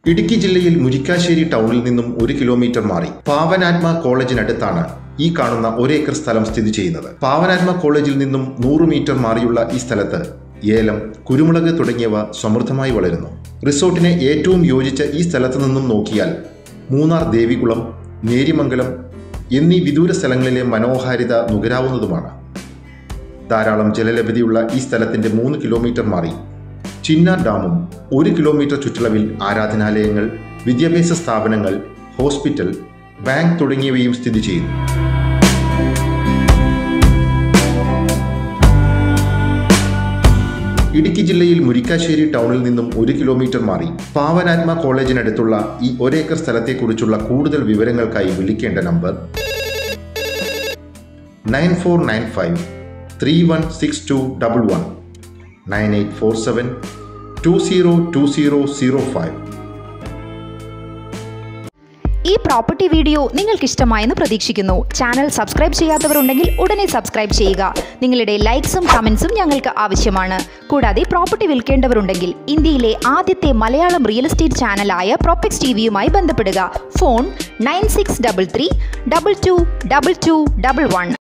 ഇടുക്കി ജില്ലയിൽ മുരിക്കാശ്ശേരി ടൗണിൽ നിന്നും ഒരു കിലോമീറ്റർ മാറി പാവനാത്മ കോളേജിനടുത്താണ് ഈ കാണുന്ന ഒരേക്കർ സ്ഥലം സ്ഥിതി ചെയ്യുന്നത് പാവനാത്മ കോളേജിൽ നിന്നും നൂറ് മീറ്റർ മാറിയുള്ള ഈ സ്ഥലത്ത് ഏലം കുരുമുളക് തുടങ്ങിയവ സമൃദ്ധമായി വളരുന്നു റിസോർട്ടിന് ഏറ്റവും യോജിച്ച ഈ സ്ഥലത്ത് നിന്നും നോക്കിയാൽ മൂന്നാർ ദേവികുളം നേരിമംഗലം എന്നീ വിദൂര സ്ഥലങ്ങളിലെ മനോഹാരിത നുകരാവുന്നതുമാണ് ധാരാളം ജലലഭ്യതയുള്ള ഈ സ്ഥലത്തിന്റെ മൂന്ന് കിലോമീറ്റർ മാറി ചിന്നാർ ഡാമും ഒരു കിലോമീറ്റർ ചുറ്റളവിൽ ആരാധനാലയങ്ങൾ വിദ്യാഭ്യാസ സ്ഥാപനങ്ങൾ ഹോസ്പിറ്റൽ ബാങ്ക് തുടങ്ങിയവയും സ്ഥിതി ചെയ്യുന്നു ഇടുക്കി ജില്ലയിൽ മുരിക്കാശ്ശേരി ടൗണിൽ നിന്നും ഒരു കിലോമീറ്റർ മാറി പാവനാത്മ കോളേജിനടുത്തുള്ള ഈ ഒരേക്കർ സ്ഥലത്തെക്കുറിച്ചുള്ള കൂടുതൽ വിവരങ്ങൾക്കായി വിളിക്കേണ്ട number nine four nine five three one six two double one nine eight four seven two zero two zero zero five ഈ പ്രോപ്പർട്ടി വീഡിയോ നിങ്ങൾക്ക് ഇഷ്ടമായെന്ന് പ്രതീക്ഷിക്കുന്നു ചാനൽ സബ്സ്ക്രൈബ് ചെയ്യാത്തവരുണ്ടെങ്കിൽ ഉടനെ സബ്സ്ക്രൈബ് ചെയ്യുക നിങ്ങളുടെ ലൈക്സും കമൻസും ഞങ്ങൾക്ക് ആവശ്യമാണ് കൂടാതെ പ്രോപ്പർട്ടി വിൽക്കേണ്ടവരുണ്ടെങ്കിൽ ഇന്ത്യയിലെ ആദ്യത്തെ മലയാളം റിയൽ എസ്റ്റേറ്റ് ചാനലായ പ്രോപ്പക്സ് ടി വിയുമായി ബന്ധപ്പെടുക phone nine six double three double two double two double one